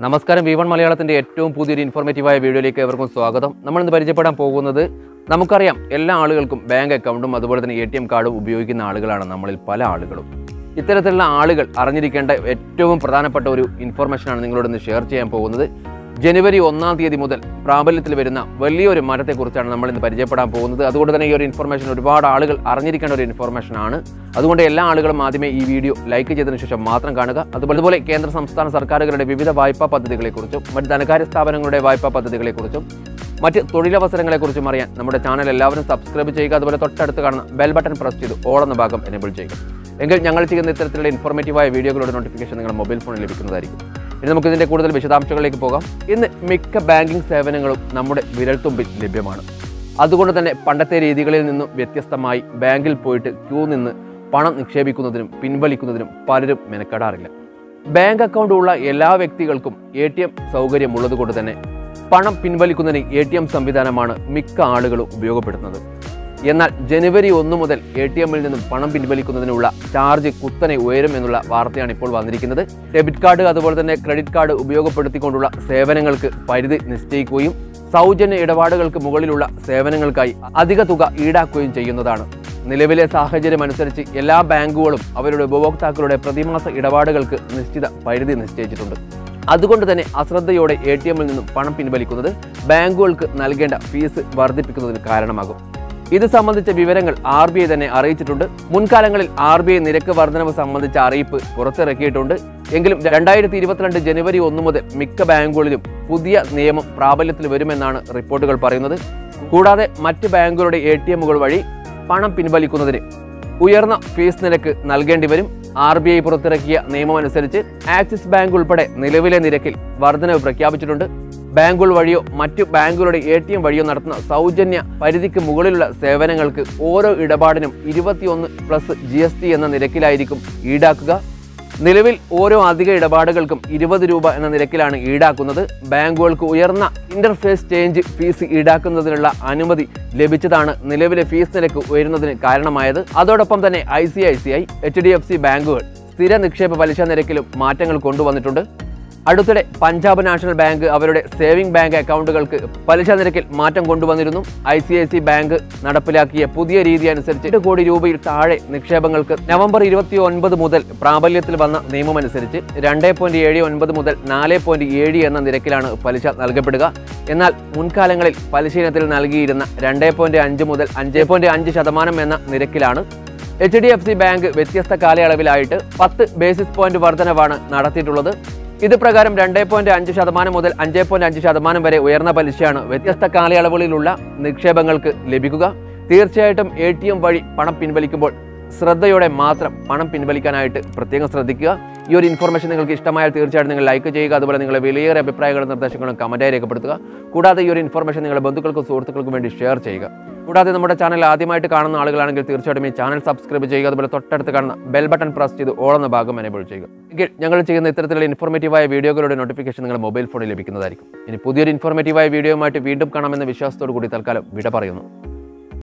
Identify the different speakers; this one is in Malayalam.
Speaker 1: നമസ്കാരം വി വൺ മലയാളത്തിന്റെ ഏറ്റവും പുതിയൊരു ഇൻഫോർമേറ്റീവായ വീഡിയോയിലേക്ക് ഏവർക്കും സ്വാഗതം നമ്മൾ ഇന്ന് പരിചയപ്പെടാൻ പോകുന്നത് നമുക്കറിയാം എല്ലാ ആളുകൾക്കും ബാങ്ക് അക്കൗണ്ടും അതുപോലെ തന്നെ എ ടി എം കാർഡും ഉപയോഗിക്കുന്ന ആളുകളാണ് നമ്മളിൽ പല ആളുകളും ഇത്തരത്തിലുള്ള ആളുകൾ അറിഞ്ഞിരിക്കേണ്ട ഏറ്റവും പ്രധാനപ്പെട്ട ഒരു ഇൻഫോർമേഷനാണ് നിങ്ങളോട് ഇന്ന് ഷെയർ ചെയ്യാൻ പോകുന്നത് ജനുവരി ഒന്നാം തീയതി മുതൽ പ്രാബല്യത്തിൽ വരുന്ന വലിയൊരു മാറ്റത്തെക്കുറിച്ചാണ് നമ്മൾ ഇന്ന് പരിചയപ്പെടാൻ പോകുന്നത് അതുകൊണ്ട് തന്നെ ഈ ഒരു ഇൻഫോർമേഷൻ ഒരുപാട് ആളുകൾ അറിഞ്ഞിരിക്കേണ്ട ഒരു ഇൻഫോർമേഷൻ ആണ് അതുകൊണ്ട് എല്ലാ ആളുകളും ആദ്യമേ ഈ വീഡിയോ ലൈക്ക് ചെയ്തതിനു ശേഷം മാത്രം കാണുക അതുപോലെ അതുപോലെ കേന്ദ്ര സംസ്ഥാന സർക്കാരുകളുടെ വിവിധ വായ്പാ പദ്ധതികളെക്കുറിച്ചും മറ്റ് ധനകാര്യ സ്ഥാപനങ്ങളുടെ വായ്പാ പദ്ധതികളെക്കുറിച്ചും മറ്റ് തൊഴിലവസരങ്ങളെക്കുറിച്ചും അറിയാൻ നമ്മുടെ ചാനൽ എല്ലാവരും സബ്സ്ക്രൈബ് ചെയ്യുക അതുപോലെ തൊട്ടടുത്ത് കാണുന്ന ബെൽ ബട്ടൺ പ്രസ് ചെയ്ത് ഓൾ എന്ന ഭാഗം എനേബിൾ ചെയ്യുക എങ്കിൽ ഞങ്ങൾ ചെയ്യുന്ന ഇത്തരത്തിലുള്ള ഇൻഫോർമേറ്റീവായ വീഡിയോകളുടെ നോട്ടിഫിക്കേഷൻ നിങ്ങളുടെ മൊബൈൽ ഫോണിൽ ലഭിക്കുന്നതായിരിക്കും ഇനി നമുക്ക് ഇതിന്റെ കൂടുതൽ വിശദാംശങ്ങളിലേക്ക് പോകാം ഇന്ന് മിക്ക ബാങ്കിംഗ് സേവനങ്ങളും നമ്മുടെ വിരൽത്തുമ്പിൽ ലഭ്യമാണ് അതുകൊണ്ട് തന്നെ പണ്ടത്തെ രീതികളിൽ നിന്നും വ്യത്യസ്തമായി ബാങ്കിൽ പോയിട്ട് ക്യൂ നിന്ന് പണം നിക്ഷേപിക്കുന്നതിനും പിൻവലിക്കുന്നതിനും പലരും മെനക്കെടാറില്ല ബാങ്ക് അക്കൗണ്ട് ഉള്ള എല്ലാ വ്യക്തികൾക്കും എ ടി എം സൗകര്യമുള്ളത് കൊണ്ട് തന്നെ പണം പിൻവലിക്കുന്നതിന് എ ടി എം സംവിധാനമാണ് മിക്ക ആളുകളും ഉപയോഗപ്പെടുത്തുന്നത് എന്നാൽ ജനുവരി ഒന്ന് മുതൽ എ ടി എമ്മിൽ നിന്നും പണം പിൻവലിക്കുന്നതിനുള്ള ചാർജ് കുത്തനെ ഉയരും എന്നുള്ള വാർത്തയാണ് ഇപ്പോൾ വന്നിരിക്കുന്നത് ഡെബിറ്റ് കാർഡ് അതുപോലെ തന്നെ ക്രെഡിറ്റ് കാർഡ് ഉപയോഗപ്പെടുത്തിക്കൊണ്ടുള്ള സേവനങ്ങൾക്ക് പരിധി നിശ്ചയിക്കുകയും സൗജന്യ ഇടപാടുകൾക്ക് മുകളിലുള്ള സേവനങ്ങൾക്കായി അധിക തുക ഈടാക്കുകയും ചെയ്യുന്നതാണ് നിലവിലെ സാഹചര്യം അനുസരിച്ച് എല്ലാ ബാങ്കുകളും അവരുടെ ഉപഭോക്താക്കളുടെ പ്രതിമാസ ഇടപാടുകൾക്ക് നിശ്ചിത പരിധി നിശ്ചയിച്ചിട്ടുണ്ട് അതുകൊണ്ട് തന്നെ അശ്രദ്ധയോടെ എ ടി എമ്മിൽ നിന്നും പണം പിൻവലിക്കുന്നത് ബാങ്കുകൾക്ക് നൽകേണ്ട ഫീസ് വർദ്ധിപ്പിക്കുന്നതിന് കാരണമാകും ഇത് സംബന്ധിച്ച വിവരങ്ങൾ ആർ ബി ഐ തന്നെ അറിയിച്ചിട്ടുണ്ട് മുൻകാലങ്ങളിൽ ആർ ബി ഐ നിരക്ക് വർധനവ് സംബന്ധിച്ച അറിയിപ്പ് പുറത്തിറക്കിയിട്ടുണ്ട് എങ്കിലും രണ്ടായിരത്തി ഇരുപത്തിരണ്ട് ജനുവരി ഒന്ന് മുതൽ മിക്ക ബാങ്കുകളിലും പുതിയ നിയമം പ്രാബല്യത്തിൽ വരുമെന്നാണ് റിപ്പോർട്ടുകൾ പറയുന്നത് കൂടാതെ മറ്റ് ബാങ്കുകളുടെ എ ടി എമ്മുകൾ വഴി പണം പിൻവലിക്കുന്നതിന് ഉയർന്ന ഫീസ് നിരക്ക് നൽകേണ്ടി വരും ആർ ബി ഐ പുറത്തിറക്കിയ നിയമം അനുസരിച്ച് ആക്സിസ് ബാങ്ക് ഉൾപ്പെടെ നിലവിലെ നിരക്കിൽ വർധനവ് പ്രഖ്യാപിച്ചിട്ടുണ്ട് ബാങ്കുകൾ വഴിയോ മറ്റു ബാങ്കുകളുടെ എ ടി എം വഴിയോ നടത്തുന്ന സൗജന്യ പരിധിക്ക് മുകളിലുള്ള സേവനങ്ങൾക്ക് ഓരോ ഇടപാടിനും ഇരുപത്തിയൊന്ന് പ്ലസ് ജി എസ് ടി എന്ന നിരക്കിലായിരിക്കും ഈടാക്കുക നിലവിൽ ഓരോ അധിക ഇടപാടുകൾക്കും ഇരുപത് രൂപ എന്ന നിരക്കിലാണ് ഈടാക്കുന്നത് ബാങ്കുകൾക്ക് ഉയർന്ന ഇന്റർഫേസ് ചേഞ്ച് ഫീസ് ഈടാക്കുന്നതിനുള്ള അനുമതി ലഭിച്ചതാണ് നിലവിലെ ഫീസ് നിരക്ക് ഉയരുന്നതിന് കാരണമായത് അതോടൊപ്പം തന്നെ I C I C I H D F C ബാങ്കുകൾ സ്ഥിര നിക്ഷേപ പലിശ നിരക്കിലും മാറ്റങ്ങൾ കൊണ്ടുവന്നിട്ടുണ്ട് അടുത്തിടെ പഞ്ചാബ് നാഷണൽ ബാങ്ക് അവരുടെ സേവിംഗ് ബാങ്ക് അക്കൗണ്ടുകൾക്ക് പലിശ നിരക്കിൽ മാറ്റം കൊണ്ടുവന്നിരുന്നു I C I C bank നടപ്പിലാക്കിയ പുതിയ രീതി അനുസരിച്ച് എട്ട് കോടി രൂപയിൽ താഴെ നിക്ഷേപങ്ങൾക്ക് നവംബർ ഇരുപത്തി ഒൻപത് മുതൽ പ്രാബല്യത്തിൽ വന്ന നിയമമനുസരിച്ച് രണ്ട് പോയിന്റ് ഏഴ് ഒൻപത് മുതൽ നാല് പോയിന്റ് ഏഴ് എന്ന നിരക്കിലാണ് പലിശ നൽകപ്പെടുക എന്നാൽ മുൻകാലങ്ങളിൽ പലിശ ഇനത്തിൽ നൽകിയിരുന്ന രണ്ട് പോയിന്റ് അഞ്ച് മുതൽ അഞ്ച് പോയിന്റ് അഞ്ച് ശതമാനം എന്ന നിരക്കിലാണ് H D F C bank വ്യത്യസ്ത കാലയളവിലായിട്ട് പത്ത് ബേസിസ് പോയിന്റ് വർധനവാണ് നടത്തിയിട്ടുള്ളത് ഇത് പ്രകാരം രണ്ട് പോയിന്റ് അഞ്ച് ശതമാനം മുതൽ അഞ്ച് പോയിന്റ് അഞ്ച് ശതമാനം വരെ ഉയർന്ന പലിശയാണ് വ്യത്യസ്ത കാലയളവുകളിലുള്ള നിക്ഷേപങ്ങൾക്ക് ലഭിക്കുക തീർച്ചയായിട്ടും എ ടി എം വഴി പണം പിൻവലിക്കുമ്പോൾ ശ്രദ്ധയോടെ മാത്രം പണം പിൻവലിക്കാനായിട്ട് പ്രത്യേകം ശ്രദ്ധിക്കുക ഈ ഒരു ഇൻഫർമേഷൻ നിങ്ങൾക്ക് ഇഷ്ടമായാൽ തീർച്ചയായിട്ടും നിങ്ങൾ ലൈക്ക് ചെയ്യുക അതുപോലെ നിങ്ങളുടെ വിലയേറിയ അഭിപ്രായങ്ങളും നിർദ്ദേശങ്ങളും കമൻറ്റായി രേഖപ്പെടുത്തുക കൂടാതെ ഈ ഒരു ഇൻഫർമേഷൻ നിങ്ങളുടെ ബന്ധുക്കൾക്കും സുഹൃത്തുക്കൾക്കും വേണ്ടി ഷെയർ ചെയ്യുക കൂടാതെ നമ്മുടെ ചാനൽ ആദ്യമായിട്ട് കാണുന്ന ആളുകളാണെങ്കിൽ തീർച്ചയായിട്ടും ഈ ചാനൽ സബ്സ്ക്രൈബ് ചെയ്യുക അതുപോലെ തൊട്ടടുത്ത് കാണുന്ന ബെൽ ബട്ടൺ പ്രസ് ചെയ്ത് ഓൾ എന്ന ഭാഗം എനേബിൾ ചെയ്യുക എങ്കിൽ ഞങ്ങൾ ചെയ്യുന്ന ഇത്തരത്തിലുള്ള ഇൻഫോർമേറ്റീവായ വീഡിയോകളുടെ നോട്ടിഫിക്കേഷൻ നിങ്ങളുടെ മൊബൈൽ ഫോണിൽ ലഭിക്കുന്നതായിരിക്കും ഇനി പുതിയൊരു ഇൻഫോർമേറ്റീവായ വീഡിയോയുമായിട്ട് വീണ്ടും കാണാമെന്ന വിശ്വാസത്തോടു കൂടി തൽക്കാലം വിട പറയുന്നു